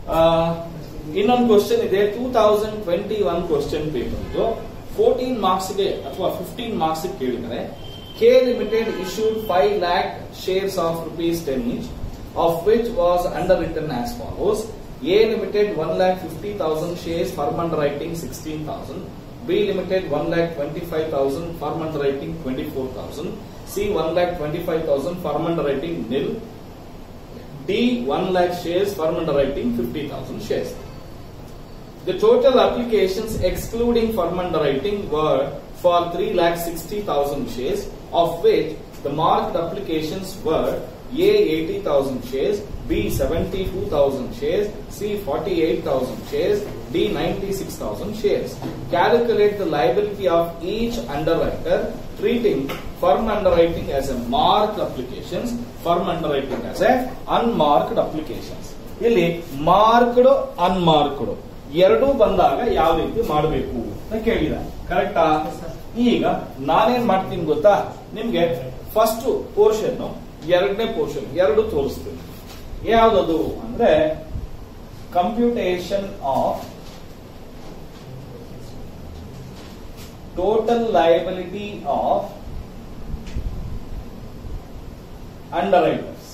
ಇನ್ನೊಂದು ಕ್ವಶನ್ ಇದೆ two thousand twenty one question paper ಇದು ಫೋರ್ಟೀನ್ ಮಾರ್ಕ್ಸ್ ಗೆ ಅಥವಾ ಫಿಫ್ಟೀನ್ ಮಾರ್ಕ್ಸ್ ಕೇಳಿದರೆ K limited issued five lakh shares of rupees ten each of which was underwritten as follows A limited one lakh fifty thousand shares firm underwriting sixteen thousand B limited one lakh twenty five thousand firm underwriting twenty four thousand C one lakh twenty five thousand firm underwriting nil D one lakh shares firm underwriting fifty thousand shares The total applications excluding firm underwriting were for 3 lakh 60,000 shares, of which the marked applications were A 80,000 shares, B 72,000 shares, C 48,000 shares, D 96,000 shares. Calculate the liability of each underwriter treating firm underwriting as a marked applications, firm underwriting as a unmarked applications. ಇಲ್ಲಿ marked unmarked ಎರಡೂ ಬಂದಾಗ ಯಾವ ರೀತಿ ಮಾಡಬೇಕು ಅಂತ ಕೇಳಿದ ಕರೆಕ್ಟಾ ಈಗ ನಾನೇನ್ ಮಾಡ್ತೀನಿ ಗೊತ್ತಾ ನಿಮ್ಗೆ ಫಸ್ಟ್ ಪೋರ್ಷನ್ ಎರಡನೇ ಪೋರ್ಷನ್ ಎರಡು ತೋರಿಸ್ತೀನಿ ಯಾವ್ದದು ಅಂದ್ರೆ computation of total liability of underwriters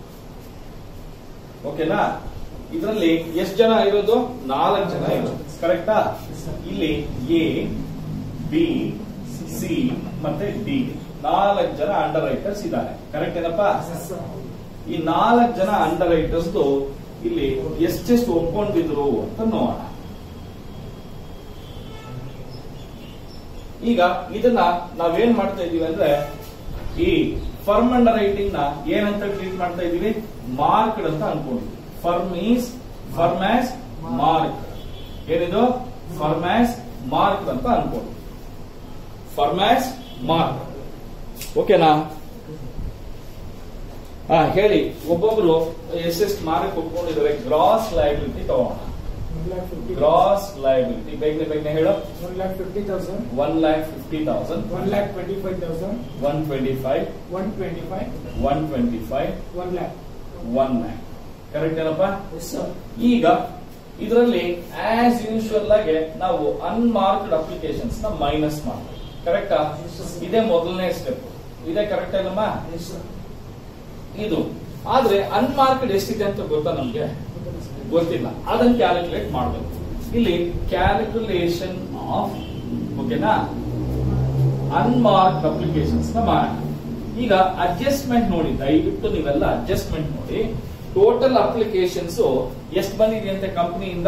ಓಕೆನಾ ಇದರಲ್ಲಿ ಎಷ್ಟು ಜನ ಇರೋದು ನಾಲ್ಕು ಜನ ಇರೋದು ಕರೆಕ್ಟಾ ಇಲ್ಲಿ ಎ ಬಿ ಸಿ ಮತ್ತೆ ಡಿ ನಾಲ್ಕು ಜನ ಅಂಡರ್ ರೈಟರ್ಸ್ ಇದ್ದಾರೆ ಕರೆಕ್ಟ್ ಏನಪ್ಪಾ ಈ ನಾಲ್ಕು ಜನ ಅಂಡರ್ ರೈಟರ್ಸ್ ಇಲ್ಲಿ ಎಷ್ಟೆಷ್ಟು ಒಪ್ಕೊಂಡಿದ್ರು ಅಂತ ನೋಡೋಣ ಈಗ ಇದನ್ನ ನಾವೇನ್ ಮಾಡ್ತಾ ಇದೀವಿ ಅಂದ್ರೆ ಈ ಫರ್ಮ್ ಅಂಡರ್ ರೈಟಿಂಗ್ ನ ಏನಂತ ಟ್ರೀಟ್ ಮಾಡ್ತಾ ಇದೀವಿ ಮಾರ್ಕ್ಡ್ ಅಂತ ಅನ್ಕೊಂಡಿದ್ವಿ firm is firm as mark ಏನಿದು ಫರ್ಮ್ ಆಸ್ ಮಾರ್ಕ್ ಅಂತ ಅನ್ಕೊಂಡು ಫರ್ಮ್ ಆಸ್ ಮಾರ್ಕ್ ಓಕೆನಾ ಹಾ ಹೇಳಿ ಒಬ್ಬೊಬ್ರು ಎಷ್ಟೆಷ್ಟು ಮಾರ್ಕ್ ಒಪ್ಕೊಂಡಿದ್ದಾರೆ ಗ್ರಾಸ್ ಲಯಬಿಲಿಟಿ ತಗೋಣ ಗ್ರಾಸ್ ಲಯಬಿಲಿಟಿ ಬೇಗನೆ ಬೇಗನೆ ಹೇಳು One lakh fifty thousand, one lakh fifty thousand one lakh twenty-five thousand, one twenty five one twenty-five, one twenty five one lakh. One lakh correct ಏನಪ್ಪಾ Yes, sir. ಈಗ ಇದರಲ್ಲಿ ಆಸ್ ಯೂಶುವಲ್ ಆಗಿ ನಾವು unmarked applications ನ minus ಮಾಡ್ತೀವಿ ಕರೆಕ್ಟಾ ಇದೇ ಮೊದಲನೇ ಸ್ಟೆಪ್ ಇದೇ ಕರೆಕ್ಟ್ ಏನಮ್ಮ Yes, sir. ಇದು ಆದ್ರೆ ಅನ್ಮಾರ್ಕ್ಡ್ ಎಷ್ಟಿದೆ ಅಂತ ಗೊತ್ತಾ ನಮ್ಗೆ ಗೊತ್ತಿಲ್ಲ ಅದನ್ನ ಕ್ಯಾಲ್ಕುಲೇಟ್ ಮಾಡಬೇಕು ಇಲ್ಲಿ ಕ್ಯಾಲ್ಕುಲೇಷನ್ ಆಫ್ ಓಕೆನಾ ಅನ್ಮಾರ್ಕ್ಡ್ ಅಪ್ಲಿಕೇಶನ್ಸ್ ನ ಮಾಡೋಣ ಈಗ ಅಡ್ಜಸ್ಟ್ಮೆಂಟ್ ನೋಡಿ ದಯವಿಟ್ಟು ನೀವೆಲ್ಲ ಅಡ್ಜಸ್ಟ್ಮೆಂಟ್ ನೋಡಿ ಟೋಟಲ್ ಅಪ್ಲಿಕೇಶನ್ಸ್ ಎಷ್ಟು ಬಂದಿದೆ ಅಂತ ಕಂಪನಿಯಿಂದ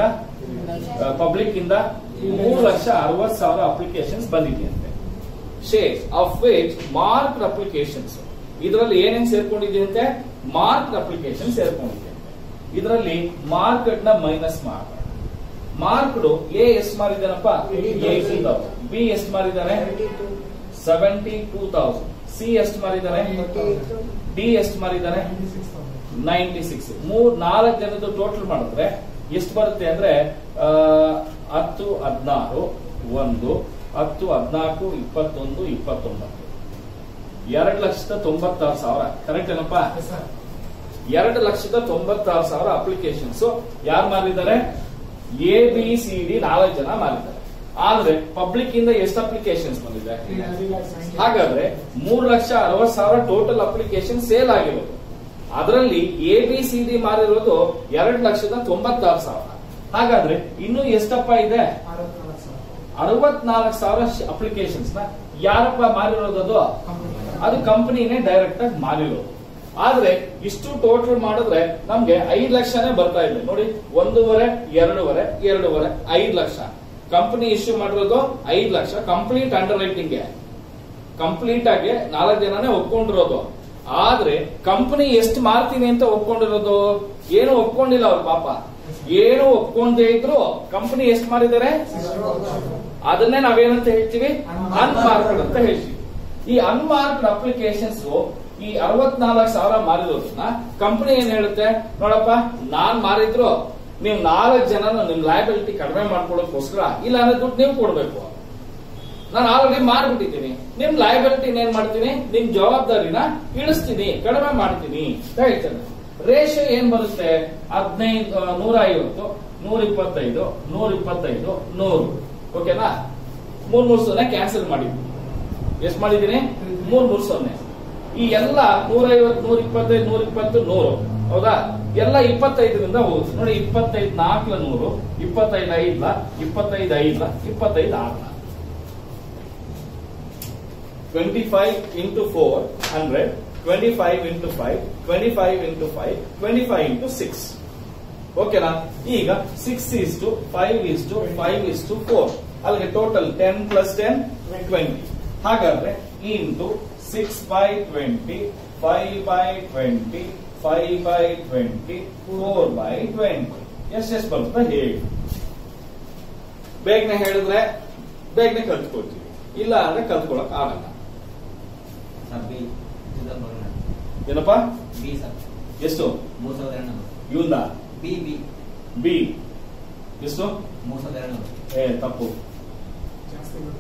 ಪಬ್ಲಿಕ್ ಇಂದ ಮೂರು ಲಕ್ಷ ಅರವತ್ ಸಾವಿರ ಅಪ್ಲಿಕೇಶನ್ಸ್ ಬಂದಿದೆಯಂತೆ shares of which marked applications ಇದರಲ್ಲಿ ಏನೇನ್ ಸೇರ್ಕೊಂಡಿದೆಯಂತೆ ಮಾರ್ಕ್ಡ್ ಅಪ್ಲಿಕೇಶನ್ ಸೇರ್ಕೊಂಡಿದೆ ಇದರಲ್ಲಿ ಮಾರ್ಕೆಟ್ ನ ಮೈನಸ್ ಮಾಡೋಣ ಮಾರ್ಕ್ಡ್ ಎ ಎಷ್ಟು ಮಾರಿದಾನಪ್ಪ ಏಯ್ಟಿ ತೌಸಂಡ್ ಬಿ ಎಷ್ಟು ಮಾರಿದ್ದಾನೆ Thirty-two, seventy two thousand C ಎಷ್ಟು ಮಾರಿದ್ದಾನೆ thirty-eight, ಡಿ ಎಷ್ಟು ಮಾರಿದ್ದಾನೆ ninety-six thousand. ನೈಂಟಿ ಸಿಕ್ಸ್ ಮೂರ್ ನಾಲ್ಕು ಜನದ್ದು ಟೋಟಲ್ ಮಾಡಿದ್ರೆ ಎಷ್ಟು ಬರುತ್ತೆ ಅಂದ್ರೆ ಆ, ಹತ್ತು ಹದಿನಾರು ಒಂದು ಹತ್ತು ಹದಿನಾಲ್ಕು ಇಪ್ಪತ್ತೊಂದು ಇಪ್ಪತ್ತೊಂಬತ್ತು ಎರಡು ಲಕ್ಷದ ತೊಂಬತ್ತಾರು ಸಾವಿರ ಕರೆಕ್ಟ್ ಏನಪ್ಪಾ Yes, sir. ಎರಡು ಲಕ್ಷದ ತೊಂಬತ್ತಾರು ಸಾವಿರ ಅಪ್ಲಿಕೇಶನ್ಸ್ ಯಾರು ಮಾರಿದ್ದಾರೆ ಎ ಬಿ ಸಿ ಡಿ ನಾಲ್ಕು ಜನ ಮಾರಿದ್ದಾರೆ ಆದ್ರೆ ಪಬ್ಲಿಕ್ ಇಂದ ಎಷ್ಟು ಅಪ್ಲಿಕೇಶನ್ಸ್ ಬಂದಿದೆ Three lakhs ninety. ಹಾಗಾದ್ರೆ ಮೂರು ಲಕ್ಷ ಅರವತ್ ಸಾವಿರ ಟೋಟಲ್ ಅಪ್ಲಿಕೇಶನ್ ಸೇಲ್ ಆಗಿರೋದು ಅದರಲ್ಲಿ ಎ ಬಿ ಸಿ ಡಿ ಮಾರಿರೋದು ಎರಡು ಲಕ್ಷದ ತೊಂಬತ್ತಾರು ಸಾವಿರ ಹಾಗಾದ್ರೆ ಇನ್ನು ಎಷ್ಟಪ್ಪ ಇದೆ ಅರವತ್ನಾಲ್ಕು ಸಾವಿರ. ಅರವತ್ನಾಲ್ಕು ಸಾವಿರ ಅಪ್ಲಿಕೇಶನ್ಸ್ ನ ಯಾರಪ್ಪ ಮಾರಿರೋದು ಅದು Company. ಅದು ಕಂಪನಿನೇ ಡೈರೆಕ್ಟ್ ಆಗಿ ಮಾರಿರೋದು ಆದ್ರೆ ಇಷ್ಟು ಟೋಟಲ್ ಮಾಡಿದ್ರೆ ನಮ್ಗೆ ಐದ್ ಲಕ್ಷನೇ ಬರ್ತಾ ಇದೆ ನೋಡಿ ಒಂದೂವರೆ ಎರಡೂವರೆ ಎರಡೂವರೆ ಐದ್ ಲಕ್ಷ ಕಂಪನಿ ಇಶ್ಯೂ ಮಾಡಿರೋದು ಐದ್ ಲಕ್ಷ ಕಂಪ್ಲೀಟ್ ಅಂಡರ್ ರೈಟಿಂಗ್ಗೆ ಕಂಪ್ಲೀಟ್ ಆಗಿ ನಾಲ್ಕು ಜನನೇ ಒಪ್ಕೊಂಡಿರೋದು ಆದ್ರೆ ಕಂಪನಿ ಎಷ್ಟು ಮಾರ್ತೀನಿ ಅಂತ ಒಪ್ಕೊಂಡಿರೋದು ಏನು ಒಪ್ಕೊಂಡಿಲ್ಲ ಅವ್ರ ಪಾಪ ಏನು ಒಪ್ಕೊಂಡೇ ಇದ್ರು ಕಂಪನಿ ಎಷ್ಟು ಮಾರಿದ್ದಾರೆ ಅದನ್ನೇ ನಾವೇನಂತ ಹೇಳ್ತೀವಿ ಅನ್ಮಾರ್ಕ್ಡ್ ಅಂತ ಹೇಳ್ತೀವಿ ಈ ಅನ್ಮಾರ್ಕ್ಡ್ ಅಪ್ಲಿಕೇಶನ್ಸ್ ಈ ಅರವತ್ನಾಲ್ಕು ಸಾವಿರ ಮಾರಿರೋದನ್ನ ಕಂಪನಿ ಏನ್ ಹೇಳುತ್ತೆ ನೋಡಪ್ಪ ನಾನ್ ಮಾರಿದ್ರು ನೀವು ನಾಲ್ಕು ಜನ ನಿಮ್ ಲಯಬಿಲಿಟಿ ಕಡಿಮೆ ಮಾಡ್ಕೊಳಕ್ಕೋಸ್ಕರ ಇಲ್ಲ ಅಂದ್ರೆ ದುಡ್ಡು ನೀವು ಕೊಡ್ಬೇಕು ನಾನು ಆಲ್ರೆಡಿ ಮಾರ್ಬಿಟ್ಟಿದ್ದೀನಿ ನಿಮ್ ಲಯಬಿಲಿಟಿ ಏನ್ ಮಾಡ್ತೀನಿ ನಿಮ್ ಜವಾಬ್ದಾರಿನ ಇಳಿಸ್ತೀನಿ ಕಡಿಮೆ ಮಾಡ್ತೀನಿ ಅಂತ ಹೇಳ್ತೇನೆ ರೇಷಿಯೋ ಏನ್ ಬರುತ್ತೆ ಹದಿನೈದು ನೂರ ಐವತ್ತು ನೂರ ಇಪ್ಪತ್ತೈದು ನೂರ ಇಪ್ಪತ್ತೈದು ನೂರು ಓಕೆನಾ ಮೂರ್ ಮೂರ್ ಸೊನ್ನೆ ಕ್ಯಾನ್ಸಲ್ ಮಾಡಿದ್ವಿ ಎಷ್ಟು ಮಾಡಿದೀನಿ ಮೂರ್ ಮೂರ್ ಸೊನ್ನೆ ಈ ಎಲ್ಲ ನೂರ ಐವತ್ತು ನೂರ ಇಪ್ಪತ್ತೈದು ನೂರ ಇಪ್ಪತ್ತು ನೂರು ಹೌದಾ ಎಲ್ಲ ಇಪ್ಪತ್ತೈದರಿಂದ ಹೋಗುತ್ತೆ ನೋಡಿ ಇಪ್ಪತ್ತೈದು ನಾಲ್ಕಲ ನೂರು ಇಪ್ಪತ್ತೈದು ಐದ್ಲ ಇಪ್ಪತ್ತೈದು ಐದ್ಲ ಇಪ್ಪತ್ತೈದು ಆರ್ಲ twenty five into four hundred twenty five into five twenty five into five twenty five into six ಓಕೆನಾ ಈಗ six is to five is to five is to four ಅಲ್ಲಿಗೆ total ten plus ten twenty ಹಾಗಾದ್ರೆ into six by twenty five by twenty five by twenty four by twenty ಎಷ್ಟೆಷ್ಟು ಬರುತ್ತೆ ಹೇಳಿ ಬೇಗನೆ ಹೇಳಿದ್ರೆ ಬೇಗನೆ ಕಲ್ತ್ಕೊಳ್ತೀವಿ ಇಲ್ಲ ಅಂದ್ರೆ ಕಲ್ತ್ಕೊಳಕ್ ಆಗಲ್ಲ ಸರ್ ಬಿ ಇದನ್ನ ಬರೋಣ ಏನಪ್ಪ ಬಿ ಸರ್ ಎಷ್ಟು ಮೂರ್ ಸಾವಿರದ ಎರಡು ನೂರು ಇವಂದ ಬಿ ಬಿ ಬಿ ಎಷ್ಟು ಮೂರ್ ಸಾವಿರದ ಎರಡು ನೂರು ಏ ತಪ್ಪು ಜಾಸ್ತಿ ಮಾಡಿ.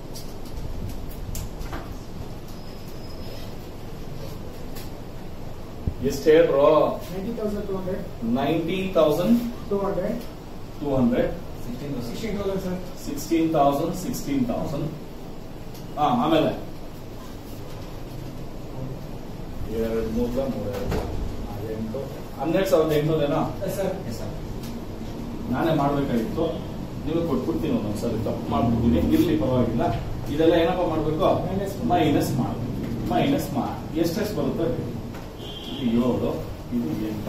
ಎಷ್ಟು ಹೇಳ್ರು 90,200, nineteen thousand 200, two hundred sixteen 16,000 sir. Sixteen thousand sixteen thousand ಹಾ ಆಮೇಲೆ ಎರಡು ಮೂರ ಮೂರ ಎರಡು ನಾಲ್ಕು, ಎಂಟು ಹನ್ನೆರಡು ಸಾವಿರದ ಎಂಟುನೂರೇನಾ Yes, sir. ಎಸ್ ಸರ್ ನಾನೇ ಮಾಡ್ಬೇಕಾಗಿತ್ತು ನೀವು ಕೊಟ್ಬಿಡ್ತೀನಿ ಒಂದೊಂದ್ಸರಿ ತಪ್ಪು ಮಾಡ್ಬಿಡ್ತೀನಿ ಇರ್ಲಿ ಪರವಾಗಿಲ್ಲ ಇದೆಲ್ಲ ಏನಪ್ಪ ಮಾಡ್ಬೇಕು Minus. ಮೈನಸ್ ಮಾಡಬೇಕು ಮೈನಸ್ ಮಾ ಎಷ್ಟೆಷ್ಟು ಬರುತ್ತೆ ಹೇಳಿ. ಇದು ಏಳು ಇದು ಎಂಟು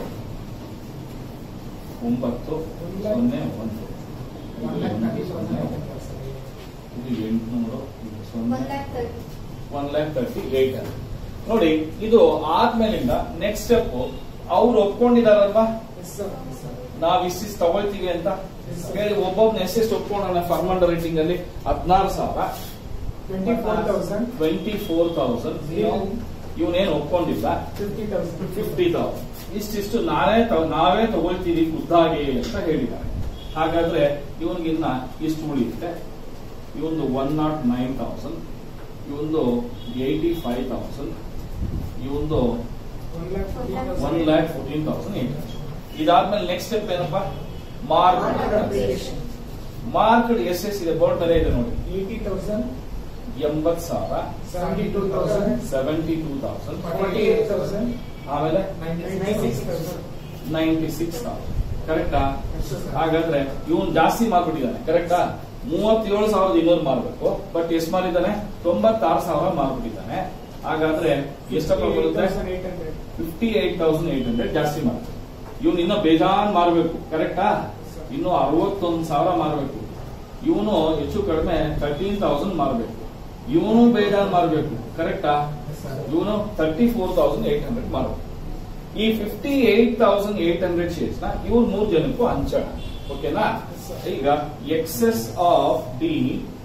ಒಂಬತ್ತು One lakh. ಸೊನ್ನೆ ಒಂದು One ಇದು lakh ಒಂದು, thirty ಸೊನ್ನೆ thousand. ಒಂದು. ಇದು ಎಂಟುನೂರು ಇದು ಸೊನ್ನೆ one lakh thirty one lakh thirty eight ನೋಡಿ ಇದು ಆದ್ಮೇಲಿಂದ ನೆಕ್ಸ್ಟ್ ಸ್ಟೆಪ್ ಅವ್ರು ಒಪ್ಕೊಂಡಿದಾರಲ್ವಾ Yes, sir. Yes, sir. ನಾವ್ ಇಷ್ಟಿಷ್ಟು ತಗೊಳ್ತೀವಿ ಅಂತ Yes, sir. ಹೇಳಿ ಒಬ್ಬೊಬ್ನ ಎಷ್ಟೆಷ್ಟು ಒಪ್ಕೊಂಡ ಫರ್ಮಂಡ್ ರೇಟಿಂಗ್ ಅಲ್ಲಿ ಹದಿನಾರು ಸಾವಿರ 24,000, ಟ್ವೆಂಟಿ ಫೋರ್ ತೌಸಂಡ್ ಇವನೇನು ಒಪ್ಕೊಂಡಿಲ್ಲ 50,000. ಫಿಫ್ಟಿ ತೌಸಂಡ್ ಇಷ್ಟಿಷ್ಟು ನಾವೇ ತ- ನಾವೇ ತಗೊಳ್ತೀವಿ ಖುದ್ದಾಗಿ ಅಂತ ಹೇಳಿದ್ದಾರೆ ಹಾಗಾದ್ರೆ ಇವನಿಗಿನ್ನ ಇಷ್ಟು ಉಳಿಯುತ್ತೆ ಇವೊಂದು ಒನ್ ನಾಟ್ ನೈನ್ ತೌಸಂಡ್ ಇವೊಂದು ಏಯ್ಟಿ ಫೈವ್ ತೌಸಂಡ್ ಇವೊಂದು One lakh forty one thousand. Lakh fourteen thousand eight ಇದಾದ್ಮೇಲೆ ನೆಕ್ಸ್ಟ್ ಸ್ಟೆಪ್ ಏನಪ್ಪಾ ಮಾರ್ಕ್ Market appreciation. ಮಾರ್ಕೆಟ್ ಎಷ್ಟೆಷ್ಟಿದೆ ಬೋರ್ಡ್ ಮೇಲೆ ಇದೆ ನೋಡಿ 80,000, ಎಂಬತ್ ಸಾವಿರ 72,000, ಸೆವೆಂಟಿ ಟೂ ತೌಸಂಡ್ 48,000, ಆಮೇಲೆ 96,000. ನೈಂಟಿ ಸಿಕ್ಸ್ ಕರೆಕ್ಟಾ Yes, sir. ಹಾಗಾದ್ರೆ ಇವನ್ ಜಾಸ್ತಿ ಮಾರ್ಬಿಟ್ಟಿದ್ದಾನೆ ಕರೆಕ್ಟಾ ಮೂವತ್ತೇಳು ಸಾವಿರದ ಇನ್ನೂರು ಮಾರ್ಬೇಕು ಬಟ್ ಎಷ್ಟು ಮಾರಿದ್ದಾನೆ ತೊಂಬತ್ತಾರು ಸಾವಿರ ಮಾರ್ಬಿಟ್ಟಿದ್ದಾನೆ ಹಾಗಾದ್ರೆ ಎಷ್ಟಪ್ಪ ಬರುತ್ತೆ 58,800. Fifty eight thousand eight hundred ಜಾಸ್ತಿ ಮಾರ್ಬೇಕು ಇವನು ಇನ್ನ ಬೇಜಾನ್ ಮಾರ್ಬೇಕು ಕರೆಕ್ಟಾ ಇನ್ನು ಅರವತ್ತೊಂದು ಸಾವಿರ ಮಾರ್ಬೇಕು ಇವನು ಹೆಚ್ಚು ಕಡಿಮೆ ತರ್ಟೀನ್ ತೌಸಂಡ್ ಮಾರ್ಬೇಕು ಇವನು ಬೇಜಾನ್ ಮಾರ್ಬೇಕು ಕರೆಕ್ಟಾ Yes, sir. ಇವನು thirty four thousand eight hundred ಮಾರ್ಬೇಕು ಈ fifty eight thousand eight hundred shares ನ ಇವ್ರು ಮೂರ್ ಜನಕ್ಕೂ ಹಂಚೋಣ ಓಕೆನಾ Yes, sir. ಈಗ ಎಕ್ಸೆಸ್ ಆಫ್ ಡಿ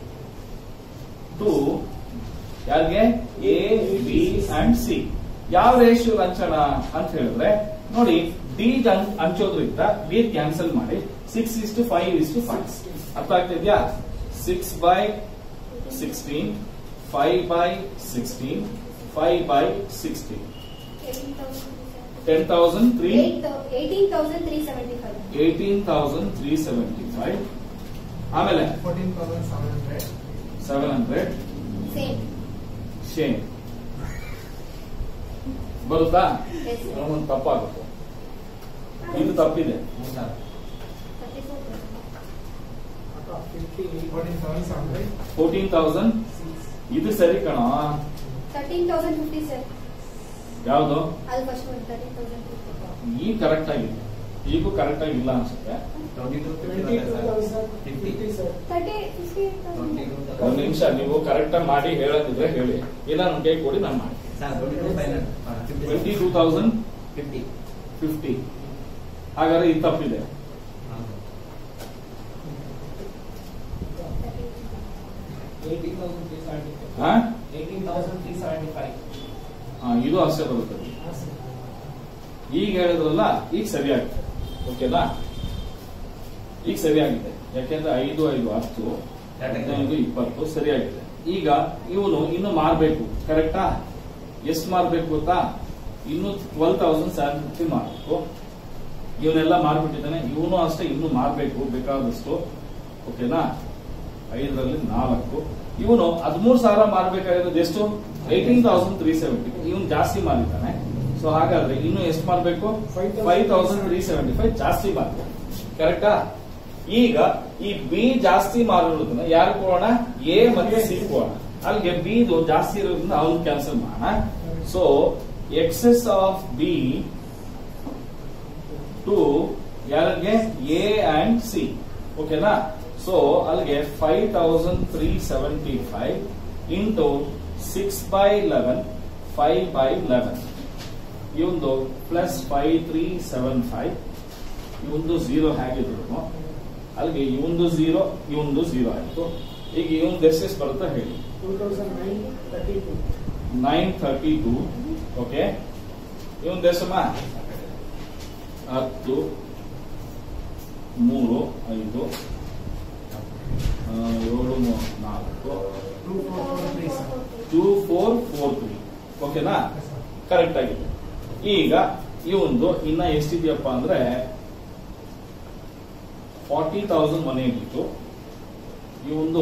ಟು ಯಾರಿಗೆ ಎ ಬಿ ಅಂಡ್ ಸಿ ಯಾವ ರೇಷಿಯೋ ಹಂಚೋಣ ಅಂತ ಹೇಳಿದ್ರೆ ನೋಡಿ ಡಿ ಹಂಚೋದ್ರಿಂದ ಡಿ ಕ್ಯಾನ್ಸಲ್ ಮಾಡಿ six is to five is to five ಅರ್ಥ ಆಗ್ತಿದ್ಯಾ six by sixteen five by sixteen five by sixteen ten thousand three eighteen thousand three seventy five eighteen thousand three seventy five ಆಮೇಲೆ 14,700. Seven hundred same shame ಬರುತ್ತಾ yes ಒಂದು ತಪ್ಪಾಗುತ್ತೆ ಇದು ತಪ್ಪಿದೆ ಮೂರ್ ಸಾವಿರ thirty four Out of 50, 14,700. Fourteen thousand ಇದು ಸರಿ ಕಣ ತರ್ಟೀನ್ ತೌಸಂಡ್ ಫಿಫ್ಟಿ ಸರ್ ಯಾವ್ದು ಅಲ್ಲಿ ಫಸ್ಟ್ ಒಂದು ತರ್ಟೀನ್ ತೌಸಂಡ್ ಫಿಫ್ಟಿ ಈಗ ಕರೆಕ್ಟ್ ಆಗಿದೆ ಈಗೂ ಕರೆಕ್ಟ್ ಆಗಿಲ್ಲ ಅನ್ಸುತ್ತೆ twenty two fifty 22,050, sir. Thirty fifty twenty two ಒಂದ್ ನಿಮಿಷ ನೀವು ಕರೆಕ್ಟ್ ಆಗಿ ಮಾಡಿ ಹೇಳೋದಿದ್ರೆ ಹೇಳಿ ಇಲ್ಲ ನನ್ ಕೈ ಕೊಡಿ ನಾನು ಮಾಡಿ sir twenty two five twenty two thousand fifty fifty ಹಾಗಾದ್ರೆ ಇದು ತಪ್ಪಿದೆ ಹಾ ಹಾ, ಇದು ಅಷ್ಟೇ ಬರುತ್ತೆ Ah, sir. ಈಗ ಹೇಳಿದ್ರಲ್ಲ ಈಗ ಸರಿಯಾಗಿದೆ ಓಕೆನಾ ಈಗ ಸರಿಯಾಗಿದೆ ಯಾಕೆಂದ್ರೆ ಐದು ಐದು ಹತ್ತು ಹದಿನೈದು ಇಪ್ಪತ್ತು ಸರಿಯಾಗಿದೆ ಈಗ ಇವನು ಇನ್ನು ಮಾರ್ಬೇಕು ಕರೆಕ್ಟಾ ಎಷ್ಟು ಮಾರ್ಬೇಕು ಗೊತ್ತಾ ಇನ್ನು ಟ್ವೆಲ್ ತೌಸಂಡ್ ಸೆವೆನ್ ಫಿಫ್ಟಿ ಮಾಡಬೇಕು ಇವನ್ನೆಲ್ಲ ಮಾರ್ಬಿಟ್ಟಿದ್ದಾನೆ ಇವನು ಅಷ್ಟೇ ಇನ್ನು ಮಾರ್ಬೇಕು ಬೇಕಾದಷ್ಟು ಓಕೆನಾ ಐದರಲ್ಲಿ ನಾಲ್ಕು ಇವನು ಹದಿಮೂರು ಸಾವಿರ ಮಾರ್ಬೇಕಾಗಿರೋದು ಎಷ್ಟು ಏಯ್ಟೀನ್ ತೌಸಂಡ್ ತ್ರೀ ಸೆವೆಂಟಿ ಇವನು ಜಾಸ್ತಿ ಮಾರಿದ್ದಾನೆ ಸೊ ಹಾಗಾದ್ರೆ ಇನ್ನು ಎಷ್ಟು ಮಾರ್ಬೇಕು five thousand three seventy five ಜಾಸ್ತಿ ಮಾರ್ಬೇಕು ಕರೆಕ್ಟಾ ಈಗ ಈ ಬಿ ಜಾಸ್ತಿ ಮಾರಿರೋದನ್ನ ಯಾರು ಕೊಡೋಣ ಎ ಮತ್ತೆ ಸಿ ಕೊಡೋಣ ಅಲ್ಲಿಗೆ ಬಿ ಇದು ಜಾಸ್ತಿ ಇರೋದ್ರಿಂದ ಅವ್ನು ಕ್ಯಾನ್ಸಲ್ ಮಾಡೋಣ so excess of B to ಯಾರಿಗೆ ಎ ಅಂಡ್ ಸಿ ಓಕೆನಾ ಸೊ ಅಲ್ಲಿಗೆ five thousand three seventy five into six by eleven five by eleven ಇವಂದು plus five three seven five ಇವಂದು ಝೀರೋ ಹೇಗಿದ್ರು ಅಲ್ಲಿಗೆ ಇವಂದು ಝೀರೋ ಇವಂದು ಝೀರೋ ಆಯ್ತು ಈಗ ಇವಂದು ಎಷ್ಟೆಷ್ಟು ಬರುತ್ತಾ ಹೇಳಿ two thousand nine thirty two nine thirty two okay ಇವನ್ ದೇಶಮ್ಮ ಹತ್ತು ಮೂರು ಐದು ಆ, ಏಳು ಮೂ- ನಾಲ್ಕು two four four three sir two four four three ಓಕೆನಾ ಕರೆಕ್ಟ್ ಆಗಿದೆ ಈಗ ಇವಂದು ಇನ್ನ ಎಷ್ಟಿದೆಯಪ್ಪ ಅಂದ್ರೆ ಫಾರ್ಟಿ ತೌಸಂಡ್ ಮನೆ ಇತ್ತು ಇವಂದು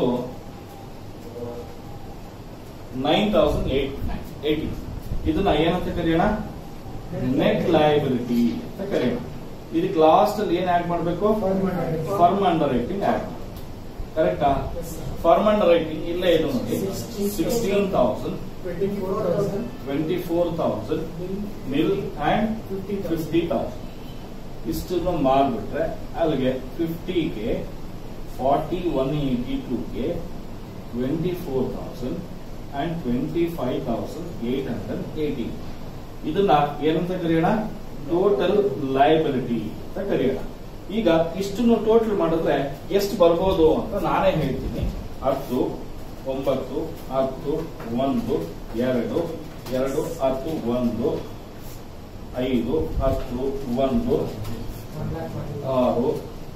ನೈನ್ ತೌಸಂಡ್ ಏಟ್ ಏಯ್ಟಿ ಇದನ್ನ ಏನಂತ ಕರೆಯೋಣ ನೆಟ್ ಲಯಬಿಲಿಟಿ ಅಂತ ಕರೆಯೋಣ ಇದಕ್ಕೆ ಲಾಸ್ಟ್ ಅಲ್ಲಿ ಏನ್ ಆಡ್ ಮಾಡಬೇಕು ಫರ್ಮ್ ಅಂಡರ್ ರೈಟಿಂಗ್ ಆಡ್ ಕರೆಕ್ಟಾ ಫರ್ಮ್ ಅಂಡರ್ ರೈಟಿಂಗ್ ಇಲ್ಲೇ ಇದು ನೋಡಿ sixteen thousand twenty four thousand twenty four thousand nil and fifty fifty thousand ಇಷ್ಟನ್ನು ಮಾರ್ಬಿಟ್ರೆ ಅಲ್ಲಿಗೆ ಫಿಫ್ಟಿಗೆ ಫಾರ್ಟಿ ಒನ್ ಏಯ್ಟಿ ಟೂಗೆ twenty four thousand and twenty five thousand eight hundred eighty ಇದನ್ನ ಏನಂತ ಕರೆಯೋಣ ಟೋಟಲ್ ಲಯಬಿಲಿಟಿ ಅಂತ ಕರೆಯೋಣ ಈಗ ಇಷ್ಟನ್ನು ಟೋಟಲ್ ಮಾಡಿದ್ರೆ ಎಷ್ಟು ಬರ್ಬೋದು ಅಂತ ನಾನೇ ಹೇಳ್ತೀನಿ ಹತ್ತು ಒಂಬತ್ತು ಹತ್ತು ಒಂದು ಎರಡು ಎರಡು ಹತ್ತು ಒಂದು ಐದು ಹತ್ತು ಒಂದು ಒನ್ ಲ್ಯಾಕ್ ಆರು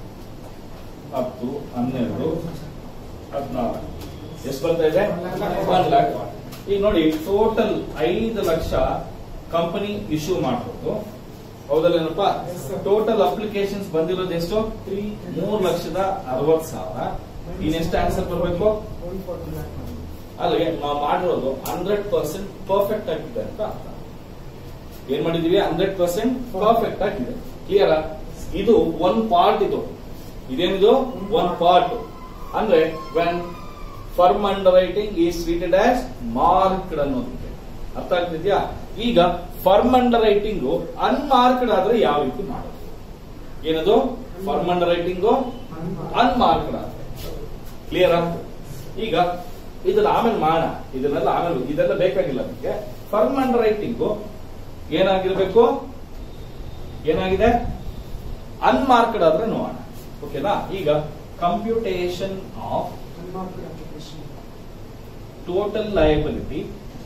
ಹತ್ತು ಹನ್ನೆರಡು ಹದಿನಾಲ್ಕು ಎಷ್ಟು ಬರ್ತಾ ಇದೆ ಒನ್ ಲ್ಯಾಕ್ ಈಗ ನೋಡಿ ಟೋಟಲ್ ಐದು ಲಕ್ಷ ಕಂಪನಿ ಇಶ್ಯೂ ಮಾಡ್ಬೋದು ಹೌದಲ್ಲೇನಪ್ಪ Yes, sir. ಟೋಟಲ್ ಅಪ್ಲಿಕೇಶನ್ಸ್ ಬಂದಿರೋದು ಎಷ್ಟು ತ್ರೀ ಮೂರು ಲಕ್ಷದ ಅರವತ್ ಸಾವಿರ ಇನ್ನೆಷ್ಟು ಆನ್ಸರ್ ಬರಬೇಕು ಒನ್ ಫೋರ್ಟಿ ಲ್ಯಾಕ್ ಅಲ್ಲಿಗೆ ನಾವು ಮಾಡಿರೋದು ಹಂಡ್ರೆಡ್ ಪರ್ಸೆಂಟ್ ಪರ್ಫೆಕ್ಟ್ ಆಗಿದೆ ಅಂತ ಅರ್ಥ ಏನ್ ಮಾಡಿದೀವಿ ಹಂಡ್ರೆಡ್ ಪರ್ಸೆಂಟ್ ಪರ್ಫೆಕ್ಟ್ ಆಗಿದೆ ಕ್ಲಿಯರ್ ಇದು ಒನ್ ಪಾರ್ಟ್ ಇದು ಇದೇನಿದು ಒನ್ ಪಾರ್ಟ್ ಅಂದ್ರೆ when firm underwriting is treated as marked ಅನ್ನೋದಿದೆ ಅರ್ಥ ಆಗ್ತಿದ್ಯಾ ಈಗ ಫರ್ಮ್ ಅಂಡರ್ ರೈಟಿಂಗ್ ಅನ್ಮಾರ್ಕ್ಡ್ ಆದ್ರೆ ಯಾವ ರೀತಿ ಮಾಡೋದು ಏನದು ಫರ್ಮ್ ಅಂಡರ್ ರೈಟಿಂಗ್ ಅನ್ಮಾರ್ಕ್ಡ್ ಆದ್ರೆ ಕ್ಲಿಯರ್ ಈಗ ಇದನ್ನ ಆಮೇಲೆ ಮಾಡೋಣ ಇದನ್ನೆಲ್ಲ ಆಮೇಲೆ ಇದೆಲ್ಲ ಬೇಕಾಗಿಲ್ಲ ನಮಗೆ ಫರ್ಮ್ ಅಂಡರ್ ರೈಟಿಂಗು ಏನಾಗಿರ್ಬೇಕು ಏನಾಗಿದೆ ಅನ್ಮಾರ್ಕ್ಡ್ ಆದ್ರೆ ನೋಡೋಣ ಓಕೆನಾ ಈಗ computation of unmarked application total liability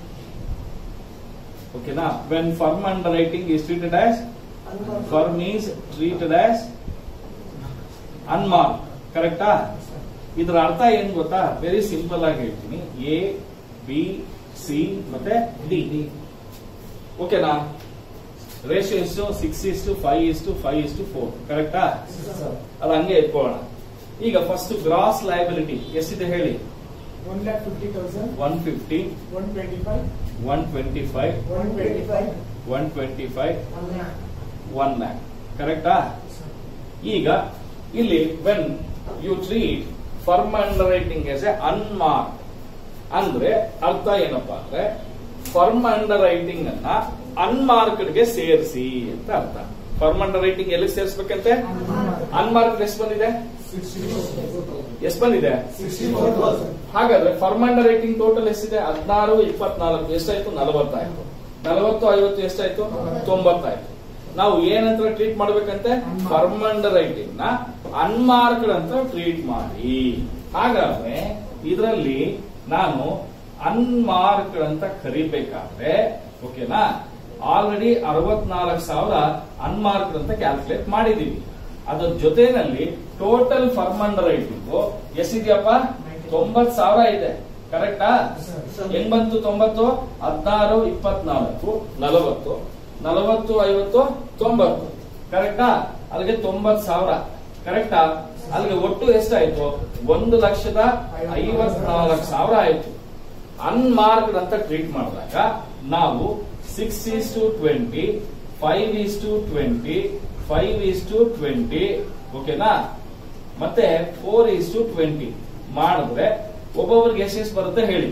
ಓಕೆನಾ when firm underwriting is treated as firm is treated as unmark ಕರೆಕ್ಟಾ ಇದರ ಅರ್ಥ ಏನ್ ಗೊತ್ತಾ ವೆರಿ ಸಿಂಪಲ್ ಆಗಿ ಹೇಳ್ತೀನಿ ಎ ಬಿ ಸಿ ಮತ್ತೆ ಡಿ ಓಕೆನಾ ರೇಷಿಯೋ ಎಷ್ಟು six is to five is to five is to four ಕರೆಕ್ಟಾ ಅದು ಹಂಗೆ ಎತ್ಕೊಳ್ಳೋಣ ಈಗ ಫಸ್ಟ್ ಗ್ರಾಸ್ ಲಯಬಿಲಿಟಿ ಎಷ್ಟಿದೆ ಹೇಳಿ one lakh fifty thousand one fifty one twenty five one twenty five one twenty five one twenty five one lakh one lakh ಕರೆಕ್ಟಾ ಈಗ ಇಲ್ಲಿ when you treat firm underwriting as a unmark ಅಂದ್ರೆ ಅರ್ಥ ಏನಪ್ಪಾ ಅಂದ್ರೆ firm underwriting ಅನ್ನ unmarked ಗೆ ಸೇರಿಸಿ ಅಂತ ಅರ್ಥ ಫರ್ಮ್ ಅಂಡರ್ ರೈಟಿಂಗ್ ಎಲ್ಲಿ ಸೇರಿಸ್ಬೇಕಂತೆ ಅನ್ಮಾರ್ಕ್ಡ್ ಎಷ್ಟು ಬಂದಿದೆ ಎಷ್ಟು ಬಂದಿದೆ ಸಿಕ್ಸ್ಟಿ ಫೋರ್ ತೌಸಂಡ್ ಹಾಗಾದ್ರೆ ಫರ್ಮ್ ಅಂಡರ್ ರೈಟಿಂಗ್ ಟೋಟಲ್ ಎಷ್ಟಿದೆ ಹದಿನಾರು ಇಪ್ಪತ್ನಾಲ್ಕು ಎಷ್ಟಾಯ್ತು ನಲವತ್ತಾಯ್ತು ನಲವತ್ತು ಐವತ್ತು ಎಷ್ಟಾಯ್ತು ತೊಂಬತ್ತಾಯ್ತು ನಾವು ಏನಂತ ಟ್ರೀಟ್ ಮಾಡ್ಬೇಕಂತೆ ಫರ್ಮ್ ಅಂಡರ್ ರೈಟಿಂಗ್ ನ ಅನ್ಮಾರ್ಕ್ಡ್ ಅಂತ ಟ್ರೀಟ್ ಮಾಡಿ ಹಾಗಾದ್ರೆ ಇದರಲ್ಲಿ ನಾನು ಅನ್ಮಾರ್ಕ್ಡ್ ಅಂತ ಕರಿಬೇಕಾದ್ರೆ ಓಕೆನಾ ಆಲ್ರೆಡಿ ಅರವತ್ನಾಲ್ಕು ಸಾವಿರ ಅನ್ಮಾರ್ಕ್ಡ್ ಅಂತ ಕ್ಯಾಲ್ಕುಲೇಟ್ ಮಾಡಿದೀವಿ ಅದ್ರ ಜೊತೆನಲ್ಲಿ ಟೋಟಲ್ ಫರ್ಮ್ ಅಂಡರ್ ರೈಟಿಂಗ್ ಎಷ್ಟಿದೆಯಪ್ಪ ತೊಂಬತ್ ಸಾವಿರ ಇದೆ ಕರೆಕ್ಟಾ ಹೆಂಗ್ ಬಂತು ತೊಂಬತ್ತು ಹದಿನಾರು ಇಪ್ಪತ್ನಾಲ್ಕು ನಲವತ್ತು ನಲವತ್ತು ಐವತ್ತು ತೊಂಬತ್ತು ಕರೆಕ್ಟಾ ಅಲ್ಲಿಗೆ ತೊಂಬತ್ ಸಾವಿರ ಕರೆಕ್ಟಾ ಅಲ್ಲಿಗೆ ಒಟ್ಟು ಎಷ್ಟಾಯ್ತು ಒಂದು ಲಕ್ಷದ ಐವತ್ನಾಲ್ಕು ಸಾವಿರ ಆಯ್ತು ಅನ್ಮಾರ್ಕ್ಡ್ ಅಂತ ಟ್ರೀಟ್ ಮಾಡಿದಾಗ ನಾವು six is to twenty five is to twenty five is to twenty ಓಕೆನಾ ಮತ್ತೆ ಫೋರ್ ಈಸ್ ಟು ಟ್ವೆಂಟಿ ಮಾಡಿದ್ರೆ ಒಬ್ಬೊಬ್ರಿಗೆ ಎಷ್ಟೆಷ್ಟು ಬರುತ್ತೆ ಹೇಳಿ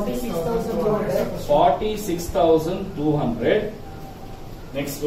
forty six thousand two hundred next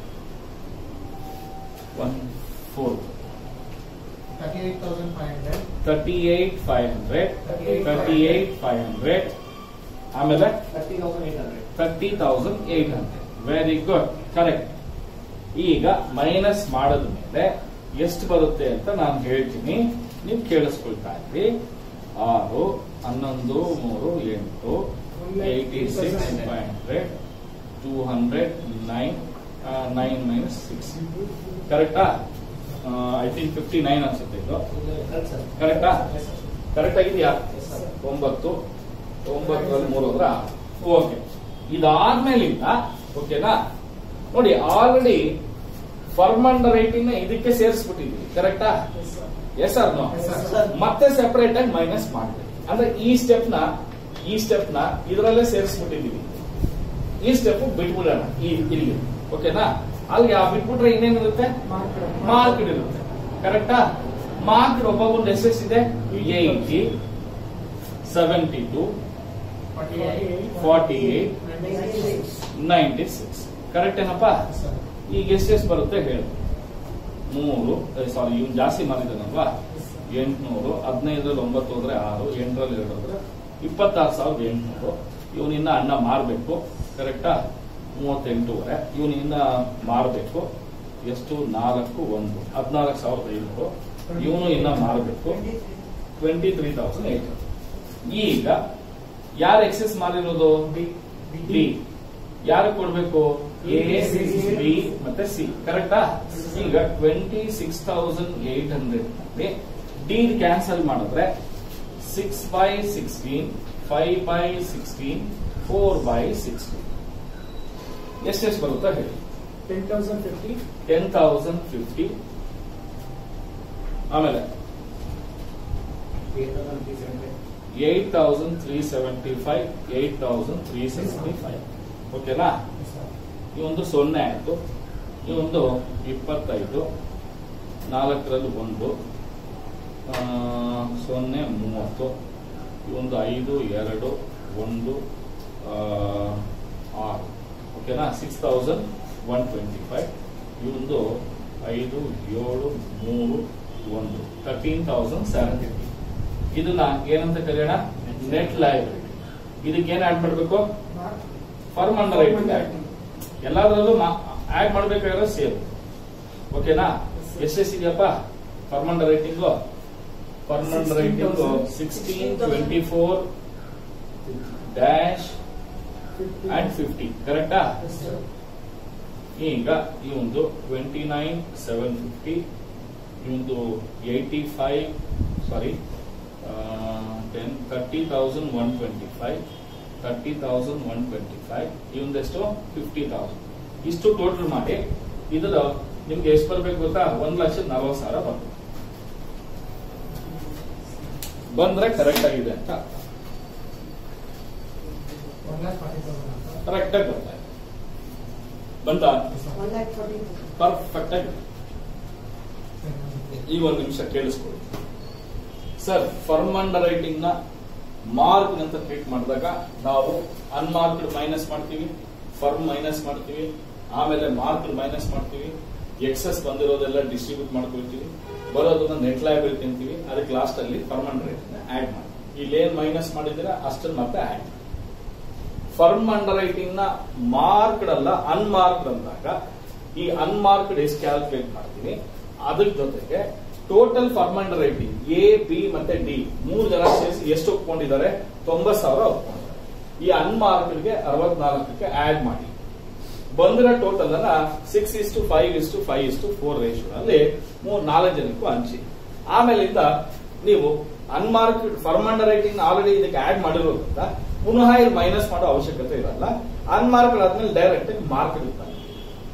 one four Thirty-eight thousand five hundred. Thirty eight five hundred thirty eight five hundred ಆಮೇಲೆ thirty thousand eight hundred thirty thousand eight hundred very good correct ಈಗ minus ಮಾಡಿದ ಮೇಲೆ ಎಷ್ಟು ಬರುತ್ತೆ ಅಂತ ನಾನು ಹೇಳ್ತೀನಿ ನೀವು ಕೇಳಿಸ್ಕೊಳ್ತಾ ಇದ್ರಿ ಆರು ಹನ್ನೊಂದು ಮೂರು ಎಂಟು eighty six five hundred two hundred nine nine minus six ಕರೆಕ್ಟಾ ಐ ಥಿಂಕ್ ಫಿಫ್ಟಿ ನೈನ್ ಅನ್ಸುತ್ತೆ ಇದು ಕರೆಕ್ಟಾ ಕರೆಕ್ಟ್ ಆಗಿದೆಯಾ ಒಂಬತ್ತು ಒಂಬತ್ತರಲ್ಲಿ ಮೂರು ಅಂದ್ರೆ ಓಕೆ ಇದಾದ್ಮೇಲಿಂದ ಓಕೆನಾ ನೋಡಿ ಆಲ್ರೆಡಿ ಫರ್ಮ್ ಅಂಡ್ ರೈಟಿಂಗ್ ನ ಇದಕ್ಕೆ ಸೇರಿಸ್ಬಿಟ್ಟಿದ್ವಿ ಕರೆಕ್ಟಾ yes or no Yes, sir. ಮತ್ತೆ ಸೆಪರೇಟ್ ಆಗಿ ಮೈನಸ್ ಮಾಡ್ತೀವಿ ಅಂದ್ರೆ ಈ ಸ್ಟೆಪ್ ನ ಈ ಸ್ಟೆಪ್ ನ ಇದರಲ್ಲೇ ಸೇರಿಸ್ಬಿಟ್ಟಿದೀವಿ ಈ ಸ್ಟೆಪ್ ಬಿಟ್ಬಿಡೋಣ ಈ ಇಲ್ಲಿ ಓಕೆನಾ ಅಲ್ಲಿಗೆ ಆ ಬಿಟ್ಬಿಟ್ರೆ ಇನ್ನೇನಿರುತ್ತೆ ಮಾರ್ಕ್ ಇರುತ್ತೆ ಕರೆಕ್ಟಾ ಮಾರ್ಕ್ ಒಬ್ಬೊಬ್ಬರು ಎಷ್ಟೆಷ್ಟಿದೆ eighty seventy two forty eight ninety six correct ಏನಪ್ಪ ಈಗ ಎಷ್ಟೆಷ್ಟು ಬರುತ್ತೆ ಹೇಳು ಮೂರು ಸಾರಿ ಇವ್ನು ಜಾಸ್ತಿ ಮಾಡಿದಾನಲ್ವಾ ಎಂಟ್ನೂರು ಹದಿನೈದರಲ್ಲಿ ಒಂಬತ್ತು ಹೋದ್ರೆ ಆರು ಎಂಟರಲ್ಲಿ ಎರಡು ಹೋದ್ರೆ ಇಪ್ಪತ್ತಾರು ಸಾವಿರದ ಎಂಟ್ನೂರು ಇವನಿನ್ನ ಅಣ್ಣ ಮಾರಬೇಕು ಕರೆಕ್ಟಾ ಮೂವತ್ತೆಂಟೂವರೆ ಇವನಿನ್ನ ಮಾರಬೇಕು ಎಷ್ಟು ನಾಲ್ಕು ಒಂದು ಹದಿನಾಲ್ಕು ಸಾವಿರದ ಐನೂರು ಇವನು ಇನ್ನ ಮಾರಬೇಕು ಟ್ವೆಂಟಿ ತ್ರೀ ತೌಸಂಡ್ ಏಟ್ ಈಗ ಯಾರು ಎಕ್ಸೆಸ್ ಮಾಡಿರೋದು ಡಿ ಯಾರು ಕೊಡ್ಬೇಕು ಎ ಬಿ ಮತ್ತೆ ಸಿ ಕರೆಕ್ಟಾ ಈಗ twenty six thousand eight hundred ನಲ್ಲಿ ಡಿ ಕ್ಯಾನ್ಸಲ್ ಮಾಡಿದ್ರೆ six by sixteen five by sixteen four by sixteen ಎಷ್ಟೆಷ್ಟು ಬರುತ್ತಾ ಹೇಳಿ Ten thousand fifty. Ten thousand fifty ಆಮೇಲೆ eight thousand three seventy eight thousand three seventy five eight thousand three seventy five ಓಕೆನಾ ಈ ಒಂದು ಸೊನ್ನೆ ಆಯ್ತು ಈ ಒಂದು ಇಪ್ಪತ್ತೈದು ನಾಲ್ಕರಲ್ಲಿ ಒಂದು ಆ, ಸೊನ್ನೆ ಮೂವತ್ತು ಈ ಒಂದು ಐದು ಎರಡು ಒಂದು ಆ, ಆರು ಓಕೆನಾ six thousand one twenty five ಈ ಒಂದು ಐದು ಏಳು ಮೂರು ಒಂದು ತರ್ಟೀನ್ ತೌಸಂಡ್ ಸೆವೆನ್ ಫಿಫ್ಟಿ ಇದನ್ನ ಏನಂತ ಕರೆಯೋಣ ನೆಟ್ ಲೈಬ್ರರಿ ಇದಕ್ಕೆ ಏನ್ ಆಡ್ ಮಾಡಬೇಕು ಫರ್ಮ್ ಅಂಡರ್ ರೈಟಿಂಗ್ ಆಡ್ ಎಲ್ಲದರಲ್ಲೂ ಆಡ್ ಮಾಡ್ಬೇಕಾದ್ರೆ ಸೇವ್ ಓಕೆನಾ ಎಷ್ಟೆಷ್ಟಿದೆಯಪ್ಪ firm underwriting firm underwriting sixteen twenty four dash and fifty ಕರೆಕ್ಟಾ ಈಗ ಈ ಒಂದು ಟ್ವೆಂಟಿ ನೈನ್ ಸೆವೆನ್ ಫಿಫ್ಟಿ ಈ ಒಂದು eighty five sorry ten thirty thousand one twenty five thirty thousand one twenty five ಈ ಒಂದೆಷ್ಟು ಫಿಫ್ಟಿ ತೌಸಂಡ್ ಇಷ್ಟು total ಮಾಡಿ ಇದರ ನಿಮ್ಗೆ ಎಷ್ಟು ಬರ್ಬೇಕು ಗೊತ್ತಾ ಒಂದ್ ಲಕ್ಷದ ನಲವತ್ತು ಸಾವಿರ ಬರ್ತದೆ ಬಂದ್ರೆ ಕರೆಕ್ಟ್ ಆಗಿದೆ ಅಂತ One lakh forty thousand. Correct ಆಗಿ ಬರ್ತಾ ಇದೆ ಬಂತ One lakh forty. ಪರ್ಫೆಕ್ಟ್ ಆಗಿ ಈ ಒಂದು ನಿಮಿಷ ಕೇಳಿಸ್ಕೊಳ್ಳಿ ಸರ್ ಫರ್ಮ್ ಅಂಡರ್ ರೈಟಿಂಗ್ ನ ಮಾರ್ಕ್ ಅಂತ ಟ್ರೀಟ್ ಮಾಡಿದಾಗ ನಾವು ಅನ್ಮಾರ್ಕ್ಡ್ ಮೈನಸ್ ಮಾಡ್ತೀವಿ ಫರ್ಮ್ ಮೈನಸ್ ಮಾಡ್ತೀವಿ ಆಮೇಲೆ ಮಾರ್ಕ್ ಮೈನಸ್ ಮಾಡ್ತೀವಿ ಎಕ್ಸಸ್ ಬಂದಿರೋದೆಲ್ಲ ಡಿಸ್ಟ್ರಿಬ್ಯೂಟ್ ಮಾಡ್ಕೊಳ್ತೀವಿ ಬರೋದನ್ನ ನೆಟ್ ಲಯಬಿಲಿಟಿ ಅಂತೀವಿ ಅದಕ್ಕೆ ಲಾಸ್ಟ್ ಅಲ್ಲಿ ಫರ್ಮ್ ಅಂಡರ್ ರೈಟಿಂಗ್ ಆಡ್ ಮಾಡಿ ಇಲ್ಲಿ ಏನ್ ಮೈನಸ್ ಮಾಡಿದ್ರೆ ಅಷ್ಟನ್ನ ಮತ್ತೆ ಆಡ್ ಫರ್ಮ್ ಅಂಡರ್ ರೈಟಿಂಗ್ ನ ಮಾರ್ಕ್ಡ್ ಅಲ್ಲ ಅನ್ಮಾರ್ಕ್ಡ್ ಅಂದಾಗ ಈ ಅನ್ಮಾರ್ಕ್ಡ್ ಎಷ್ಟು ಕ್ಯಾಲ್ಕುಲೇಟ್ ಮಾಡ್ತೀನಿ ಅದ್ರ ಜೊತೆಗೆ total firm underwriting A B ಮತ್ತೆ ಡಿ ಮೂರು ಜನ ಸೇರಿಸಿ ಎಷ್ಟು ಒಪ್ಕೊಂಡಿದ್ದಾರೆ ತೊಂಬತ್ ಸಾವಿರ ಒಪ್ಕೊಂಡಿದ್ದಾರೆ ಈ ಅನ್ಮಾರ್ಕ್ಡ್ ಗೆ ಅರವತ್ನಾಲ್ಕಕ್ಕೆ ಆಡ್ ಮಾಡಿ ಬಂದಿರೋ ಟೋಟಲ್ ಅನ್ನ six is to five is to five is to four ratio ಅಲ್ಲಿ ಮೂರ್ ನಾಲ್ಕು ಜನಕ್ಕೂ ಹಂಚಿ ಆಮೇಲಿಂದ ನೀವು unmark firm underwriting already ಇದಕ್ಕೆ ಆಡ್ ಮಾಡಿರೋದ್ರಿಂದ ಪುನಃ ಇಲ್ಲಿ ಮೈನಸ್ ಮಾಡೋ ಅವಶ್ಯಕತೆ ಇರಲ್ಲ ಅನ್ಮಾರ್ಕ್ ಆದ್ಮೇಲೆ ಡೈರೆಕ್ಟ್ ಆಗಿ ಮಾರ್ಕ್ ಇರ್ತಾರೆ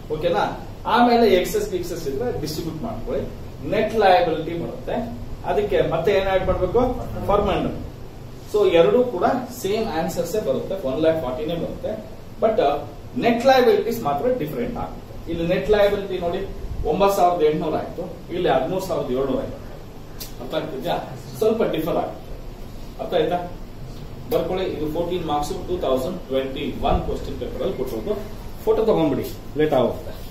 ಓಕೆನಾ ಆಮೇಲೆ ಎಕ್ಸೆಸ್ ಎಕ್ಸೆಸ್ ಇದ್ರೆ ಡಿಸ್ಟ್ರಿಬ್ಯೂಟ್ ಮಾಡ್ಕೊಳ್ಳಿ ನೆಟ್ ಲಯಬಿಲಿಟಿ ಬರುತ್ತೆ ಅದಕ್ಕೆ ಮತ್ತೆ ಏನ್ ಆಡ್ ಮಾಡ್ಬೇಕು ಫಾರ್ಮಂಡ್ ಸೊ ಎರಡೂ ಕೂಡ ಸೇಮ್ ಆನ್ಸರ್ಸ್ ಬರುತ್ತೆ ಒನ್ ಲ್ಯಾಕ್ ಫಾರ್ಟಿನೇ ಬರುತ್ತೆ ಬಟ್ ನೆಟ್ ಲಯಬಿಲಿಟೀಸ್ ಮಾತ್ರ ಡಿಫರೆಂಟ್ ಆಗುತ್ತೆ ಇಲ್ಲಿ ನೆಟ್ ಲಯಬಿಲಿಟಿ ನೋಡಿ ಒಂಬತ್ ಸಾವಿರದ ಎಂಟುನೂರ ಆಯ್ತು ಇಲ್ಲಿ ಹದಿಮೂರು ಸಾವಿರದ ಏಳ್ನೂರ ಆಯ್ತು ಅರ್ಥ ಆಗ್ತಿದ್ಯಾ ಸ್ವಲ್ಪ ಡಿಫರ್ ಆಗುತ್ತೆ ಅರ್ಥ ಆಯ್ತಾ ಬರ್ಕೊಳ್ಳಿ ಇದು fourteen marks two thousand twenty one question paper ಅಲ್ಲಿ ಕೊಟ್ಟಿರೋದು ಫೋಟೋ ತಗೊಂಡ್ಬಿಡಿ ಲೇಟ್ ಆಗುತ್ತೆ